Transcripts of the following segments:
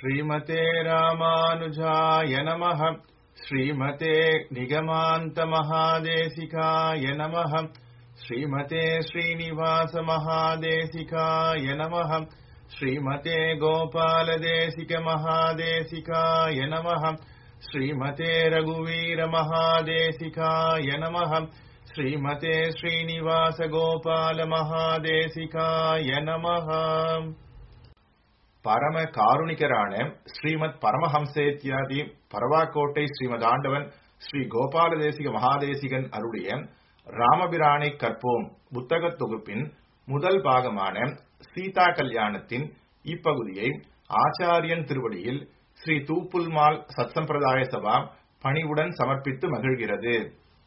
श्रीमते रामानुजाय नमः श्रीमते निगमान्तमहादेशिकाय नमः श्रीमते श्रीनिवासमहादेशिकाय नमः श्रीमते गोपालदेशिकमहादेशिकाय नमः श्रीमते रघुवीरमहादेशिकाय नमः श्रीमते श्रीनिवासगोपालमहादेशिकाय नमः பரம காருணிகரான ஸ்ரீமத் பரமஹம்சேத்யாதி பரவாக்கோட்டை ஸ்ரீமத் ஆண்டவன் ஸ்ரீ கோபாலதேசிக மகாதேசிகன் அருடைய ராமபிரானை கற்போம் புத்தகத் தொகுப்பின் முதல் பாகமான சீதா கல்யாணத்தின் இப்பகுதியை ஆச்சாரியன் திருவடியில் ஸ்ரீ தூப்புல்மால் சத்சம்பிரதாய சபா பணிவுடன் சமர்ப்பித்து மகிழ்கிறது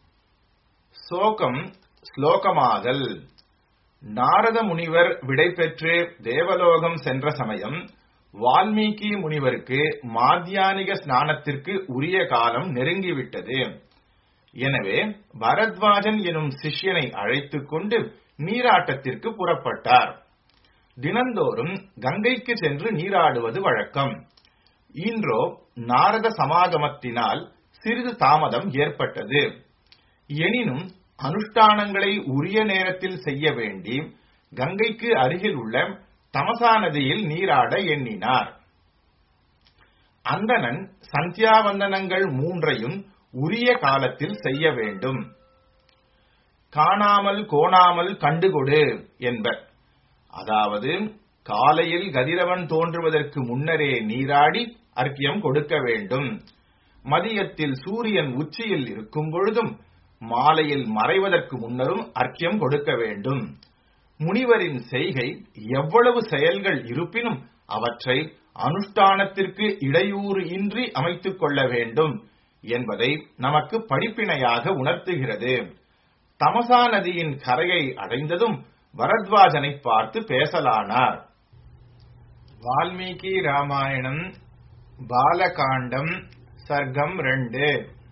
சோகம் ஸ்லோகமாதல் நாரத முனிவர் விடைபெற்று தேவலோகம் சென்ற சமயம் வால்மீகி முனிவருக்கு மாத்தியானிக ஸ்நானத்திற்கு உரிய காலம் நெருங்கிவிட்டது எனவே பரத்வாஜன் எனும் சிஷ்யனை அழைத்துக் கொண்டு நீராட்டத்திற்கு புறப்பட்டார் தினந்தோறும் கங்கைக்கு சென்று நீராடுவது வழக்கம் இன்றோ நாரத சமாகமத்தினால் சிறிது தாமதம் ஏற்பட்டது எனினும் அனுஷ்டானங்களை உரிய நேரத்தில் செய்ய வேண்டி கங்கைக்கு அருகில் உள்ள தமசா நதியில் நீராட எண்ணினார் அந்தணன் சந்தியாவந்தனங்கள் மூன்றையும் உரிய காலத்தில் செய்ய வேண்டும் காணாமல் கோணாமல் கண்டுகொடு என்பர் அதாவது காலையில் கதிரவன் தோன்றுவதற்கு முன்னரே நீராடி அர்க்கியம் கொடுக்க வேண்டும் மதியத்தில் சூரியன் உச்சியில் இருக்கும் பொழுதும் மாலையில் மறைவதற்கு முன்னரும் அர்க்கியம் கொடுக்க வேண்டும் முனிவரின் செய்கை எவ்வளவு செயல்கள் இருப்பினும் அவற்றை அனுஷ்டானத்திற்கு இடையூறு இன்றி அமைத்துக் கொள்ள வேண்டும் என்பதை நமக்கு படிப்பினையாக உணர்த்துகிறது தமசா நதியின் கரையை அடைந்ததும் பரத்வாஜனை பார்த்து பேசலானார் வால்மீகி ராமாயணம் பாலகாண்டம் சர்க்கம் ரெண்டு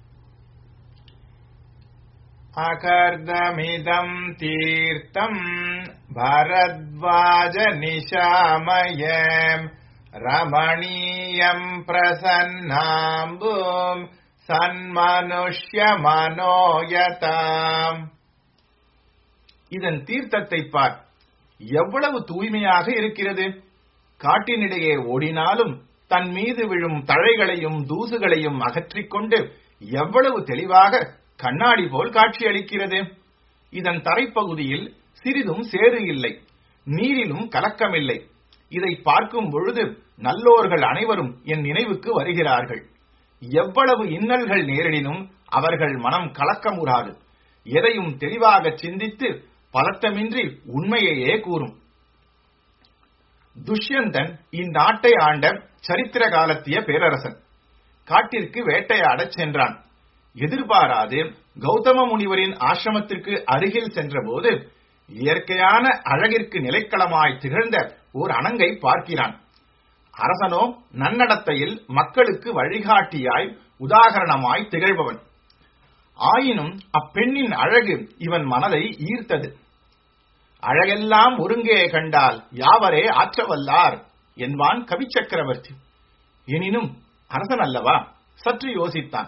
अकर्दमिदम् तीर्थम् भरद्वाजनिशामयम् रमणीयम् प्रसन्नाम्बुम् சன்மனுஷ்யமனோயதாம் இதன் தீர்த்தத்தை பார் எவ்வளவு தூய்மையாக இருக்கிறது காட்டினிடையே ஓடினாலும் தன் மீது விழும் தழைகளையும் தூசுகளையும் அகற்றிக்கொண்டு எவ்வளவு தெளிவாக கண்ணாடி போல் காட்சியளிக்கிறது இதன் தரைப்பகுதியில் சிறிதும் சேறு இல்லை நீரிலும் கலக்கமில்லை இதை பார்க்கும் பொழுது நல்லோர்கள் அனைவரும் என் நினைவுக்கு வருகிறார்கள் எவ்வளவு இன்னல்கள் நேரிடினும் அவர்கள் மனம் கலக்கமுறாது எதையும் தெளிவாக சிந்தித்து பதட்டமின்றி உண்மையையே கூறும் துஷ்யந்தன் இந்நாட்டை ஆண்ட சரித்திர காலத்திய பேரரசன் காட்டிற்கு வேட்டையாடச் சென்றான் எதிர்பாராது கௌதம முனிவரின் ஆசிரமத்திற்கு அருகில் சென்றபோது இயற்கையான அழகிற்கு நிலைக்களமாய் திகழ்ந்த ஓர் அணங்கை பார்க்கிறான் அரசனோ நன்னடத்தையில் மக்களுக்கு வழிகாட்டியாய் உதாகரணமாய் திகழ்பவன் ஆயினும் அப்பெண்ணின் அழகு இவன் மனதை ஈர்த்தது அழகெல்லாம் ஒருங்கே கண்டால் யாவரே ஆற்றவல்லார் என்பான் கவி சக்கரவர்த்தி எனினும் அரசன் அல்லவா சற்று யோசித்தான்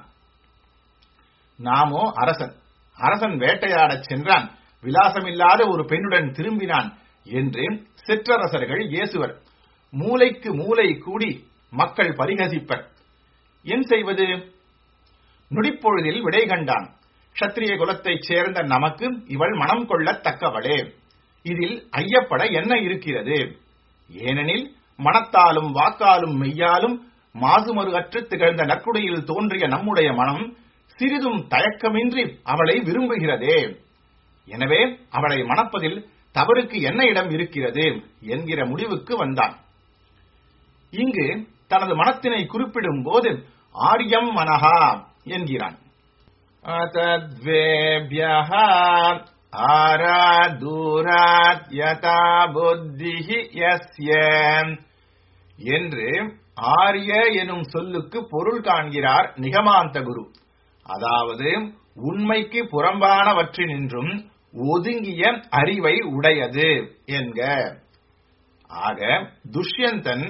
நாமோ அரசன் அரசன் வேட்டையாடச் சென்றான் விலாசமில்லாத ஒரு பெண்ணுடன் திரும்பினான் என்று சிற்றரசர்கள் ஏசுவர் மூளைக்கு மூளை கூடி மக்கள் பரிகசிப்பர் என் செய்வது நொடிப்பொழுதில் விடை கண்டான் க்ஷத்திரிய குலத்தைச் சேர்ந்த நமக்கு இவள் மனம் கொள்ளத்தக்கவளே இதில் ஐயப்பட என்ன இருக்கிறது ஏனெனில் மனத்தாலும் வாக்காலும் மெய்யாலும் மாசுமறு அற்று திகழ்ந்த நற்குடையில் தோன்றிய நம்முடைய மனம் சிறிதும் தயக்கமின்றி அவளை விரும்புகிறதே எனவே அவளை மணப்பதில் தவறுக்கு என்ன இடம் இருக்கிறது என்கிற முடிவுக்கு வந்தான் இங்கு தனது மனத்தினை குறிப்பிடும் போது ஆரியம் மனஹா என்கிறான் ஆராதூராத் யதா புத்திஹி யஸ்ய என்று ஆரிய எனும் சொல்லுக்கு பொருள் காண்கிறார் நிகமாந்த குரு அதாவது உண்மைக்கு புறம்பானவற்றினின்றும் ஒதுங்கிய அறிவை உடையது என்க ஆக துஷ்யந்தன்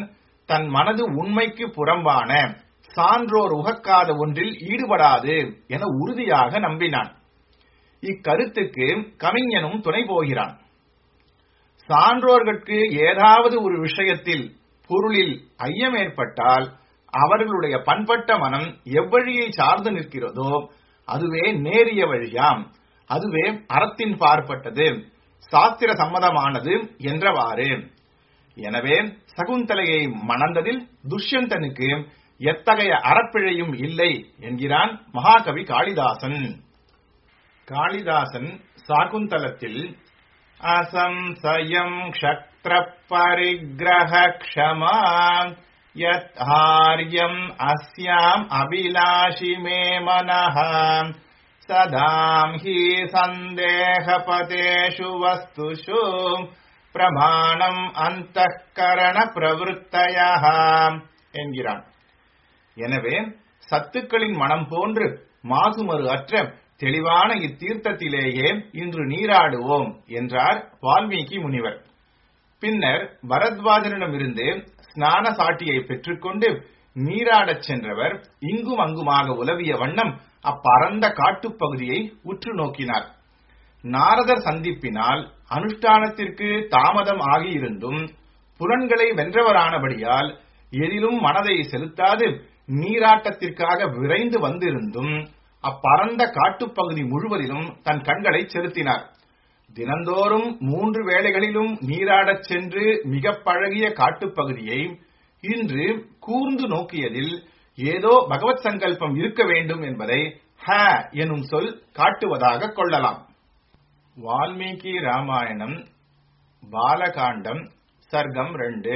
தன் மனது உண்மைக்கு புறம்பான சான்றோர் உகக்காத ஒன்றில் ஈடுபடாது என உறுதியாக நம்பினான் இக்கருத்துக்கு கவிஞனும் துணை போகிறான் சான்றோர்களுக்கு ஏதாவது ஒரு விஷயத்தில் பொருளில் ஐயம் ஏற்பட்டால் அவர்களுடைய பண்பட்ட மனம் எவ்வழியை சார்ந்து நிற்கிறதோ அதுவே நேரிய வழியாம் அதுவே அறத்தின் பார்ப்பட்டது சாஸ்திர சம்மதமானது என்றவாறு எனவே சகுந்தலையை மணந்ததில் துஷ்யந்தனுக்கு எத்தகைய அறப்பிழையும் இல்லை என்கிறான் மகாகவி காளிதாசன் காளிதாசன் சாகுந்தலத்தில் असंशयम् क्षत्रपरिग्रहक्षमा यत्हार्यम् अस्याम् अभिलाषि मे मनः सदाम् हि सन्देहपतेषु वस्तुषु பிரமாணம் அந்தఃகரண பிரவருத்தயः என்கிறான் எனவே சத்துக்களின் மனம் போன்று மாசுமறு அற்ற தெளிவான இத்தீர்த்தத்திலேயே இன்று நீராடுவோம் என்றார் வால்மீகி முனிவர் பின்னர் பரத்வாஜனிடமிருந்து ஸ்நான சாட்டியை பெற்றுக்கொண்டு நீராடச் சென்றவர் இங்கும் அங்குமாக உலவிய வண்ணம் அப்பரந்த காட்டுப்பகுதியை உற்று நோக்கினார் நாரதர் சந்திப்பினால் அனுஷ்டானத்திற்கு தாமதம் ஆகியிருந்தும் புலன்களை வென்றவரானபடியால் எதிலும் மனதை செலுத்தாது நீராட்டத்திற்காக விரைந்து வந்திருந்தும் அப்பரந்த காட்டுப்பகுதி முழுவதிலும் தன் கண்களை செலுத்தினார் தினந்தோறும் மூன்று வேளைகளிலும் நீராடச் சென்று மிக பழகிய காட்டுப்பகுதியை இன்று கூர்ந்து நோக்கியதில் ஏதோ பகவத் சங்கல்பம் இருக்க வேண்டும் என்பதை ஹ எனும் சொல் காட்டுவதாக கொள்ளலாம் வால்மீகி ராமாயணம் பாலகாண்டம் சர்க்கம் ரெண்டு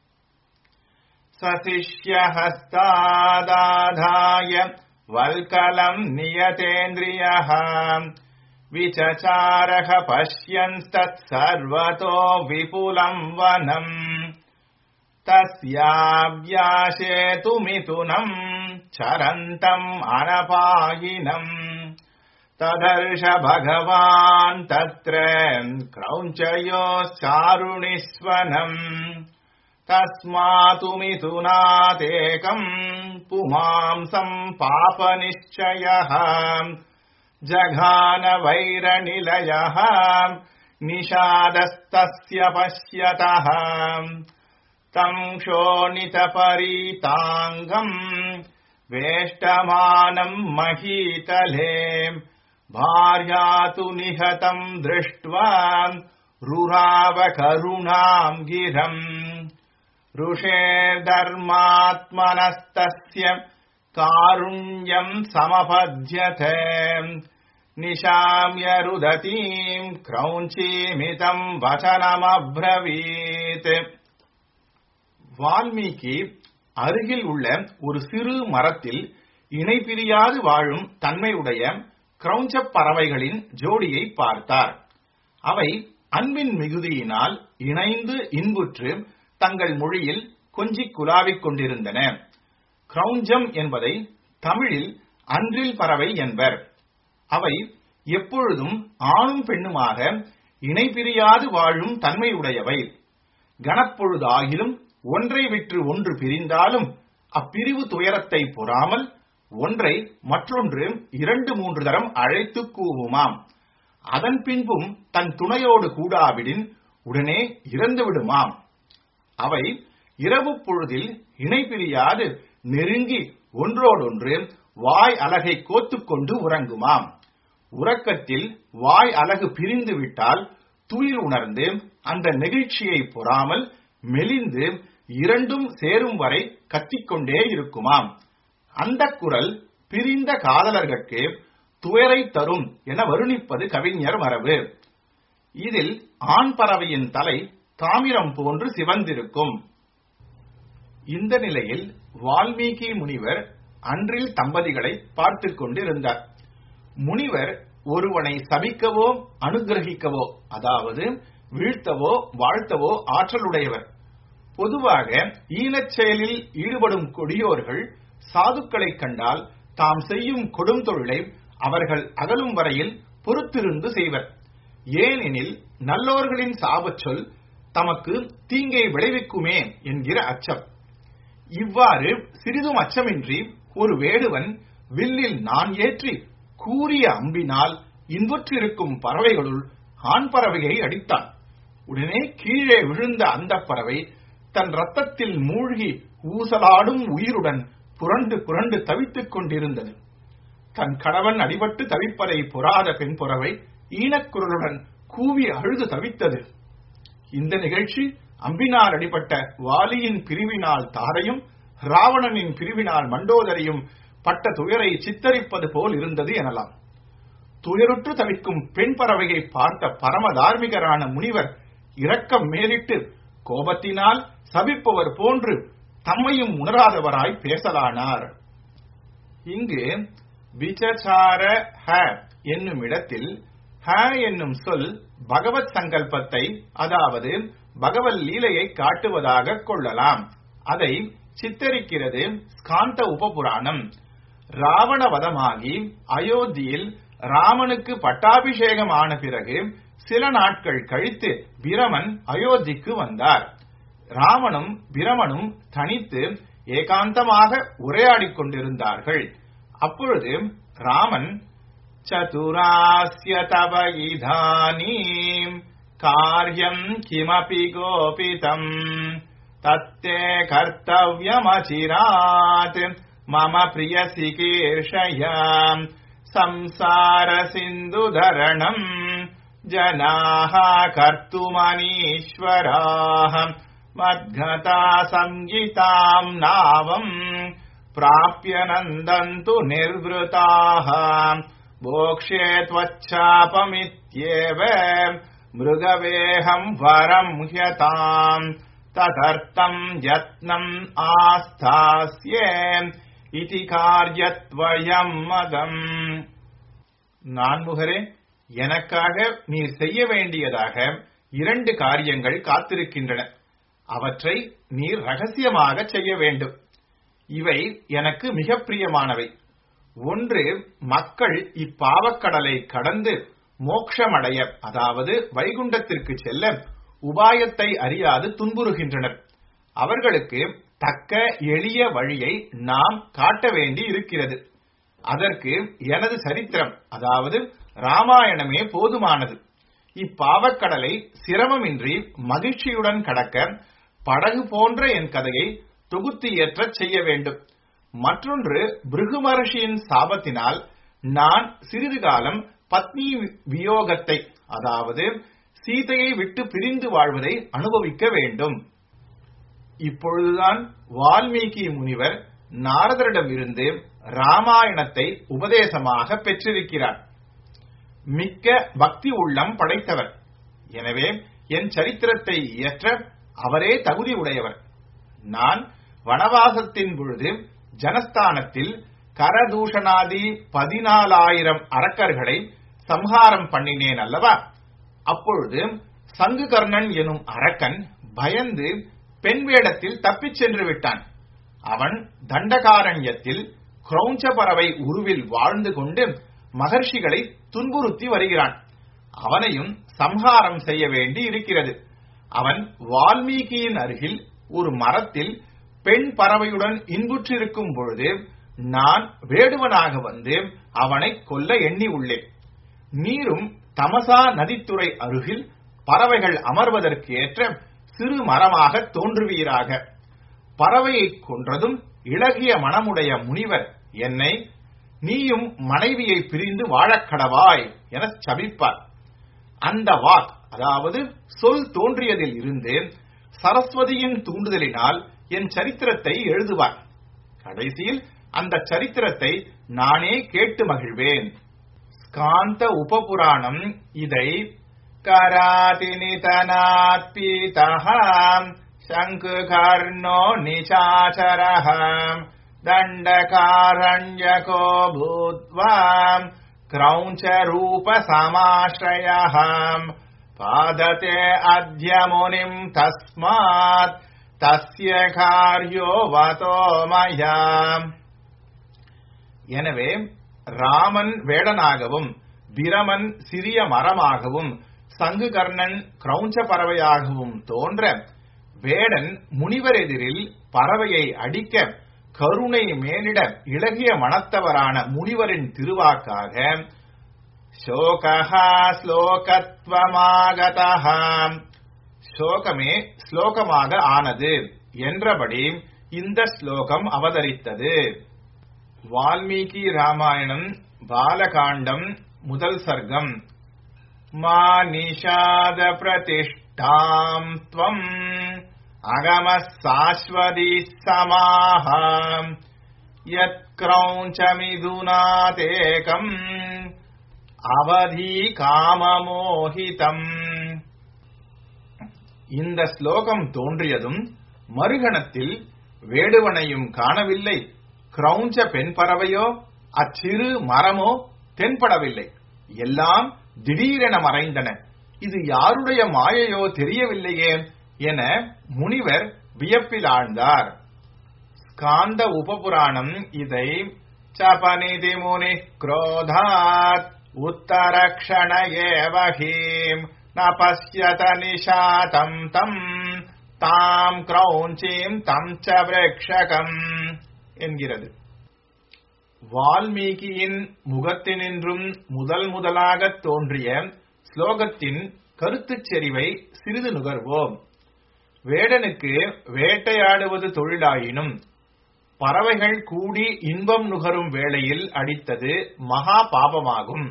सशिष्यहस्तादाधाय वल्कलम् नियतेन्द्रियः विचचारः पश्यंस्तत्सर्वतो विपुलम् वनम् तस्याव्याशेतु मिथुनम् चरन्तम् अनपायिनम् तदर्श भगवान् तत्र क्रौञ्चयोश्चारुणिस्वनम् तस्मातु मिथुनादेकम् पुमांसम् पापनिश्चयः जघानवैरनिलयः निषादस्तस्य पश्यतः तम् क्षोणितपरीताङ्गम् वेष्टमानम् महीतले भार्या तु निहतम् दृष्ट्वा रुरावकरुणाम् गिरम् ऋषेर्धर्मात्मनस्तस्य कारुण्यम् समपद्यते निशाम्य रुदतीम् क्रौञ्चीमितम् वचनमब्रवीत् வால்மீகி அருகில் உள்ள ஒரு சிறு மரத்தில் இணை பிரியாது வாழும் தன்மையுடைய கிரௌஞ்சப் பறவைகளின் ஜோடியை பார்த்தார் அவை அன்பின் மிகுதியினால் இணைந்து இன்புற்று தங்கள் மொழியில் கொஞ்சிக் குலாவிக் கொண்டிருந்தன கிரௌஞ்சம் என்பதை தமிழில் அன்றில் பறவை என்பர் அவை எப்பொழுதும் ஆணும் பெண்ணுமாக இணை பிரியாது வாழும் தன்மையுடையவை கனப்பொழுதாகிலும் ஒன்றை விற்று ஒன்று பிரிந்தாலும் அப்பிரிவு துயரத்தை பொறாமல் ஒன்றை மற்றொன்று இரண்டு மூன்று தரம் அழைத்து கூவுமாம் அதன் பின்பும் தன் துணையோடு கூடாவிடின் உடனே இறந்து விடுமாம் அவை இரவு பொழுதில் இணை பிரியாது நெருங்கி ஒன்றோடொன்று வாய் அலகை கோத்துக்கொண்டு உறங்குமாம் உறக்கத்தில் வாய் அலகு பிரிந்து விட்டால் துயில் உணர்ந்து அந்த நெகிழ்ச்சியை பொறாமல் மெலிந்து இரண்டும் சேரும் வரை கத்திக்கொண்டே இருக்குமாம் அந்த குரல் பிரிந்த காதலர்களுக்கு துயரை தரும் என வருணிப்பது கவிஞர் மரபு இதில் ஆண் பறவையின் தலை தாமிரம் போன்று சிவந்திருக்கும் இந்த நிலையில் வால்மீகி முனிவர் அன்றில் தம்பதிகளை பார்த்துக் கொண்டிருந்தார் முனிவர் ஒருவனை சபிக்கவோ அனுகிரகிக்கவோ அதாவது வீழ்த்தவோ வாழ்த்தவோ ஆற்றலுடையவர் பொதுவாக ஈனச் செயலில் ஈடுபடும் கொடியோர்கள் சாதுக்களைக் கண்டால் தாம் செய்யும் கொடும் தொழிலை அவர்கள் அகலும் வரையில் பொறுத்திருந்து செய்வர் ஏனெனில் நல்லோர்களின் சாபச் சொல் தமக்கு தீங்கை விளைவிக்குமே என்கிற அச்சம் இவ்வாறு சிறிதும் அச்சமின்றி ஒரு வேடுவன் வில்லில் நான் ஏற்றி கூறிய அம்பினால் இன்புற்றிருக்கும் பறவைகளுள் ஆண் பறவையை அடித்தான் உடனே கீழே விழுந்த அந்த பறவை தன் ரத்தத்தில் மூழ்கி ஊசலாடும் உயிருடன் புரண்டு புரண்டு தவித்துக் கொண்டிருந்தது தன் கணவன் அடிபட்டு தவிப்பதை பொறாத பெண் புறவை ஈனக்குரலுடன் கூவி அழுது தவித்தது இந்த நிகழ்ச்சி அம்பினால் அடிபட்ட வாலியின் பிரிவினால் தாரையும் ராவணனின் பிரிவினால் மண்டோதரையும் பட்ட துயரை சித்தரிப்பது போல் இருந்தது எனலாம் துயருற்று தவிக்கும் பெண் பறவையை பார்த்த பரம தார்மிகரான முனிவர் இரக்கம் மேலிட்டு கோபத்தினால் சபிப்பவர் போன்று தம்மையும் உணராதவராய் பேசலானார் இங்கு விசசார ஹ என்னும் இடத்தில் ஹ என்னும் சொல் பகவத் சங்கல்பத்தை அதாவது பகவத் லீலையை காட்டுவதாக கொள்ளலாம் அதை சித்தரிக்கிறது ஸ்காந்த உபபுராணம் ராவணவதமாகி அயோத்தியில் ராமனுக்கு பட்டாபிஷேகம் ஆன பிறகு சில நாட்கள் கழித்து பிரமன் அயோத்திக்கு வந்தார் ராமனும் பிரமனும் தனித்து ஏகாந்தமாக உரையாடிக் கொண்டிருந்தார்கள் அப்பொழுது ராமன் சதுராஸ்ய தவ இதானீம் காரியம் கிமபி கோபிதம் தத்தே கர்த்தவியமச்சிராத் மம பிரியசி கீர்ஷயாம் संसार सिन्धुधरणम् जनाः कर्तुमनीश्वराः मद्गता संगीताम् नावम् प्राप्य नन्दन्तु निर्वृताः मोक्षे त्वच्छापमित्येव मृगवेहम् वरम् ह्यताम् तदर्थम् यत्नम् आस्थास्ये இதி காரியத்வயம் மதம் நான்முகரே எனக்காக நீர் செய்ய வேண்டியதாக இரண்டு காரியங்கள் காத்திருக்கின்றன அவற்றை நீர் ரகசியமாக செய்ய வேண்டும் இவை எனக்கு மிக பிரியமானவை ஒன்று மக்கள் இப்பாவக்கடலை கடந்து மோட்சமடைய அதாவது வைகுண்டத்திற்கு செல்ல உபாயத்தை அறியாது துன்புறுகின்றனர் அவர்களுக்கு தக்க எளிய வழியை நாம் காட்ட வேண்டி இருக்கிறது அதற்கு எனது சரித்திரம் அதாவது ராமாயணமே போதுமானது இப்பாவக்கடலை சிரமமின்றி மகிழ்ச்சியுடன் கடக்க படகு போன்ற என் கதையை தொகுத்து ஏற்றச் செய்ய வேண்டும் மற்றொன்று பிருகு மகர்ஷியின் சாபத்தினால் நான் சிறிது காலம் பத்னி வியோகத்தை அதாவது சீதையை விட்டு பிரிந்து வாழ்வதை அனுபவிக்க வேண்டும் இப்பொழுதுதான் வால்மீகி முனிவர் நாரதரிடம் இருந்து ராமாயணத்தை உபதேசமாக பெற்றிருக்கிறார் மிக்க பக்தி உள்ளம் படைத்தவர் எனவே என் சரித்திரத்தை இயற்ற அவரே தகுதி உடையவர் நான் வனவாசத்தின் பொழுது ஜனஸ்தானத்தில் கரதூஷணாதி பதினாலாயிரம் அரக்கர்களை சம்ஹாரம் பண்ணினேன் அல்லவா அப்பொழுது சங்குகர்ணன் எனும் அரக்கன் பயந்து பெண் வேடத்தில் தப்பிச் சென்று விட்டான் அவன் தண்டகாரண்யத்தில் கிரௌஞ்ச பறவை உருவில் வாழ்ந்து கொண்டு மகர்ஷிகளை துன்புறுத்தி வருகிறான் அவனையும் சம்ஹாரம் செய்ய வேண்டி இருக்கிறது அவன் வால்மீகியின் அருகில் ஒரு மரத்தில் பெண் பறவையுடன் இன்புற்றிருக்கும் பொழுது நான் வேடுவனாக வந்து அவனை கொல்ல எண்ணி உள்ளேன் நீரும் தமசா நதித்துறை அருகில் பறவைகள் அமர்வதற்கு ஏற்ற சிறு மரமாக தோன்றுவீராக பறவையை கொன்றதும் இளகிய மனமுடைய முனிவர் என்னை நீயும் மனைவியை பிரிந்து வாழக்கடவாய் என சபிப்பார் அந்த வாக் அதாவது சொல் தோன்றியதில் இருந்து சரஸ்வதியின் தூண்டுதலினால் என் சரித்திரத்தை எழுதுவார் கடைசியில் அந்த சரித்திரத்தை நானே கேட்டு மகிழ்வேன் ஸ்காந்த உபபுராணம் இதை करातिनितनात्पीतः शङ्कुकर्णो निशाचरः दण्डकारण्यको भूत्वा क्रौञ्चरूपसमाश्रयः पादते अद्य मुनिम् तस्मात् तस्य कार्यो वतो मया எனவே ராமன் வேடனாகவும் பிரமன் சிறிய மரமாகவும் சங்குகர்ணன் கிரௌஞ்ச பறவையாகவும் தோன்ற வேடன் முனிவர் எதிரில் பறவையை அடிக்க கருணை மேலிட இளகிய மனத்தவரான முனிவரின் திருவாக்காக சோகஹா ஸ்லோகத்வமாகதா சோகமே ஸ்லோகமாக ஆனது என்றபடி இந்த ஸ்லோகம் அவதரித்தது வால்மீகி ராமாயணம் பாலகாண்டம் முதல் சர்க்கம் மா நிஷாத பிரதிஷ்டாம் त्वम् அகம சாஸ்வதி சமாஹ யத்க்ரௌஞ்சமிதுனாதேகம் அவதி காமமோகிதம் இந்த ஸ்லோகம் தோன்றியதும் மறுகணத்தில் வேடுவனையும் காணவில்லை கிரௌஞ்ச பெண் பறவையோ அச்சிறு மரமோ தென்படவில்லை எல்லாம் திடீரென மறைந்தன இது யாருடைய மாயையோ தெரியவில்லையே என முனிவர் வியப்பில் ஆழ்ந்தார் ஸ்காந்த உபபுராணம் இதை சபநிதி முனி குரோதாத் உத்தரக்ஷண ஏவஹீம் ந பசியத நிஷாதம் தம் தாம் கிரௌஞ்சீம் தம் ச விரக்ஷகம் என்கிறது வால்மீகியின் முகத்தினின்றும் முதல் முதலாகத் தோன்றிய ஸ்லோகத்தின் கருத்துச் செறிவை சிறிது நுகர்வோம் வேடனுக்கு வேட்டையாடுவது தொழிலாயினும் பறவைகள் கூடி இன்பம் நுகரும் வேளையில் அடித்தது மகா பாபமாகும்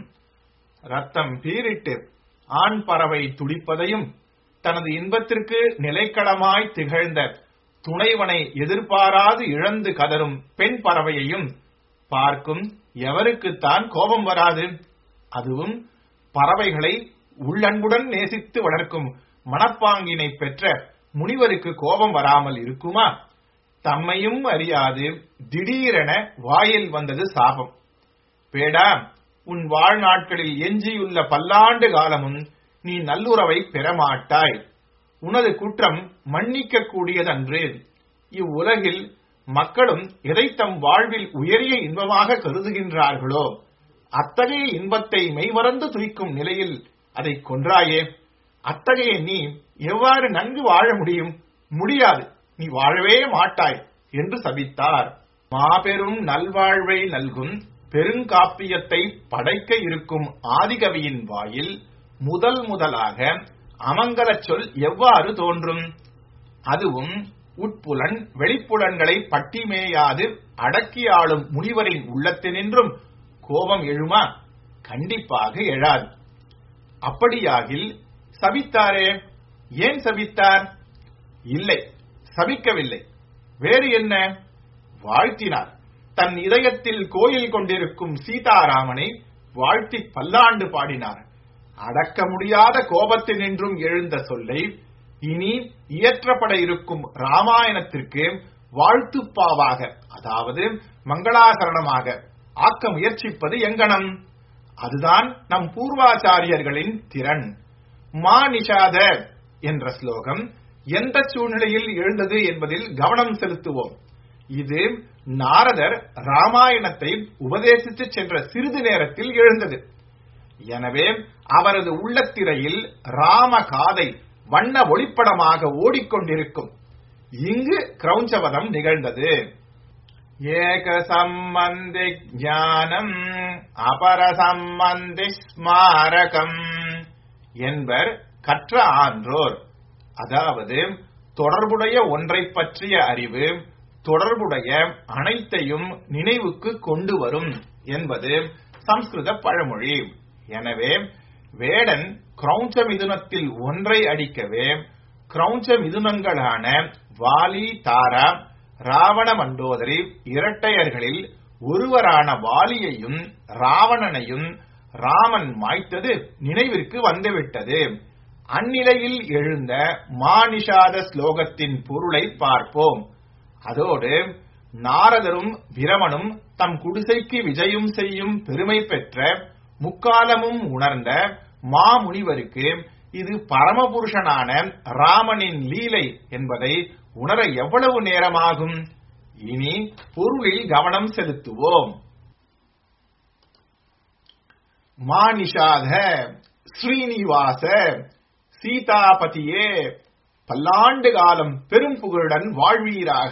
ரத்தம் பீரிட்டு ஆண் பறவை துடிப்பதையும் தனது இன்பத்திற்கு நிலைக்களமாய் திகழ்ந்த துணைவனை எதிர்பாராது இழந்து கதரும் பெண் பறவையையும் பார்க்கும் எவருக்குத்தான் கோபம் வராது அதுவும் பறவைகளை உள்ளன்புடன் நேசித்து வளர்க்கும் மனப்பாங்கினை பெற்ற முனிவருக்கு கோபம் வராமல் இருக்குமா தம்மையும் அறியாது திடீரென வாயில் வந்தது சாபம் பேடா உன் வாழ்நாட்களில் எஞ்சியுள்ள பல்லாண்டு காலமும் நீ நல்லுறவை பெறமாட்டாய் உனது குற்றம் மன்னிக்க கூடியதன்று இவ்வுலகில் மக்களும் எதை தம் வாழ்வில் உயரிய இன்பமாக கருதுகின்றார்களோ அத்தகைய இன்பத்தை மெய்மறந்து துய்க்கும் நிலையில் அதை கொன்றாயே அத்தகைய நீ எவ்வாறு நன்கு வாழ முடியும் முடியாது நீ வாழவே மாட்டாய் என்று சபித்தார் மாபெரும் நல்வாழ்வை நல்கும் பெருங்காப்பியத்தை படைக்க இருக்கும் ஆதிகவியின் வாயில் முதல் முதலாக அமங்கலச் சொல் எவ்வாறு தோன்றும் அதுவும் உட்புலன் வெளிப்புலன்களை பட்டிமேயாது அடக்கி ஆளும் முனிவரின் உள்ளத்தினின்றும் கோபம் எழுமா கண்டிப்பாக எழாது அப்படியாகில் சபித்தாரே ஏன் சபித்தார் இல்லை சபிக்கவில்லை வேறு என்ன வாழ்த்தினார் தன் இதயத்தில் கோயில் கொண்டிருக்கும் சீதாராமனை வாழ்த்தி பல்லாண்டு பாடினார் அடக்க முடியாத கோபத்தினின்றும் எழுந்த சொல்லை இனி இயற்றப்பட இருக்கும் ராமாயணத்திற்கு வாழ்த்துப்பாவாக அதாவது மங்களாசரணமாக ஆக்க முயற்சிப்பது எங்கனம் அதுதான் நம் பூர்வாச்சாரியர்களின் திறன் மா நிஷாத என்ற ஸ்லோகம் எந்த சூழ்நிலையில் எழுந்தது என்பதில் கவனம் செலுத்துவோம் இது நாரதர் ராமாயணத்தை உபதேசித்து சென்ற சிறிது நேரத்தில் எழுந்தது எனவே அவரது உள்ளத்திரையில் ராம காதை வண்ண ஒளிப்படமாக ஓடிக்கொண்டிருக்கும் இங்கு கிரௌஞ்சவதம் நிகழ்ந்தது ஏக சம்பந்தி ஞானம் அபர சம்பந்தி ஸ்மாரகம் என்பர் கற்ற ஆன்றோர் அதாவது தொடர்புடைய ஒன்றை பற்றிய அறிவு தொடர்புடைய அனைத்தையும் நினைவுக்கு கொண்டு வரும் என்பது சம்ஸ்கிருத பழமொழி எனவே வேடன் கிரௌஞ்ச மிதுனத்தில் ஒன்றை அடிக்கவே கிரௌஞ்ச மிதுனங்களான வாலி தாரா ராவண மண்டோதரி இரட்டையர்களில் ஒருவரான வாலியையும் ராவணனையும் ராமன் மாய்த்தது நினைவிற்கு வந்துவிட்டது அந்நிலையில் எழுந்த மானிஷாத ஸ்லோகத்தின் பொருளை பார்ப்போம் அதோடு நாரதரும் பிரமனும் தம் குடிசைக்கு விஜயம் செய்யும் பெருமை பெற்ற முக்காலமும் உணர்ந்த மாமுனிவருக்கு இது பரமபுருஷனான ராமனின் லீலை என்பதை உணர எவ்வளவு நேரமாகும் இனி பொருளில் கவனம் செலுத்துவோம் மானிஷாத ஸ்ரீனிவாச சீதாபதியே பல்லாண்டு காலம் பெரும் புகழுடன் வாழ்வீராக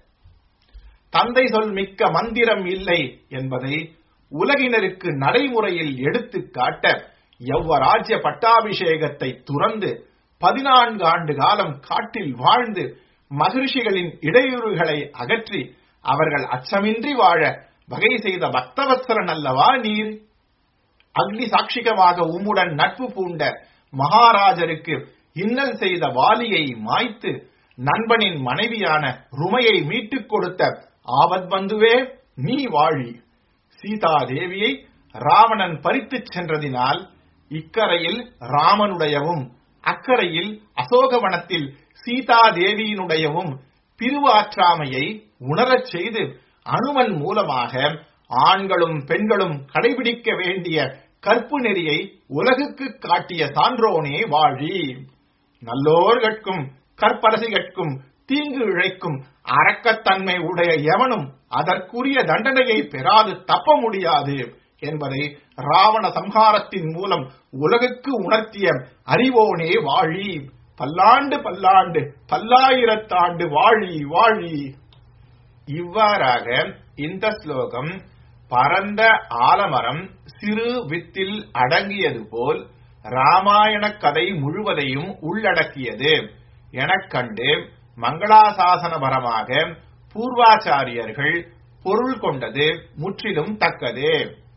தந்தை சொல் மிக்க மந்திரம் இல்லை என்பதை உலகினருக்கு நடைமுறையில் எடுத்துக் காட்ட யவ்வராஜ்ய பட்டாபிஷேகத்தை துறந்து பதினான்கு ஆண்டு காலம் காட்டில் வாழ்ந்து மகிழ்ச்சிகளின் இடையூறுகளை அகற்றி அவர்கள் அச்சமின்றி வாழ வகை செய்த பக்தவத்சரன் அல்லவா நீர் அக்னி சாட்சிகமாக உம்முடன் நட்பு பூண்ட மகாராஜருக்கு இன்னல் செய்த வாலியை மாய்த்து நண்பனின் மனைவியான ருமையை மீட்டுக் கொடுத்த ஆபத் பந்துவே நீ வாழி சீதா தேவியை ராவணன் பறித்துச் சென்றதினால் இக்கரையில் ராமனுடையவும் அக்கரையில் அசோகவனத்தில் சீதா தேவியினுடையவும் திருவாற்றாமையை உணரச் செய்து அனுமன் மூலமாக ஆண்களும் பெண்களும் கடைபிடிக்க வேண்டிய கற்பு நெறியை உலகுக்கு காட்டிய சான்றோனே வாழி நல்லோர்கட்கும் கற்பரசிகட்கும் தீங்கு இழைக்கும் அரக்கத்தன்மை உடைய எவனும் அதற்குரிய தண்டனையை பெறாது தப்ப முடியாது என்பதை ராவண சம்ஹாரத்தின் மூலம் உலகுக்கு உணர்த்திய அறிவோனே வாழி பல்லாண்டு பல்லாண்டு பல்லாயிரத்தாண்டு வாழி வாழி இவ்வாறாக இந்த ஸ்லோகம் பரந்த ஆலமரம் சிறு வித்தில் அடங்கியது போல் ராமாயண கதை முழுவதையும் உள்ளடக்கியது எனக் கண்டு மங்களாசாசனபரமாக பூர்வாச்சாரியர்கள் பொருள் கொண்டது முற்றிலும் தக்கது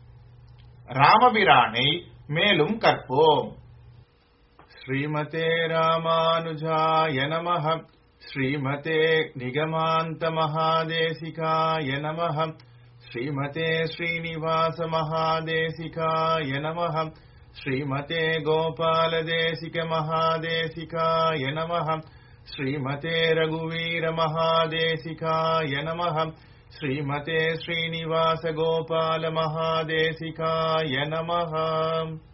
ராமபிரானை மேலும் கற்போம் ஸ்ரீமதே ராமானுஜாய நமः ஸ்ரீமதே நிகமாந்த மகாதேசிகாய நமः ஸ்ரீமதே ஸ்ரீனிவாச மகாதேசிகாய நமः ஸ்ரீமதே கோபாலதேசிக மகாதேசிகாய நமः श्रीमते रघुवीर महादेशिकाय नमः श्रीमते श्रीनिवास गोपाल महादेशिकाय नमः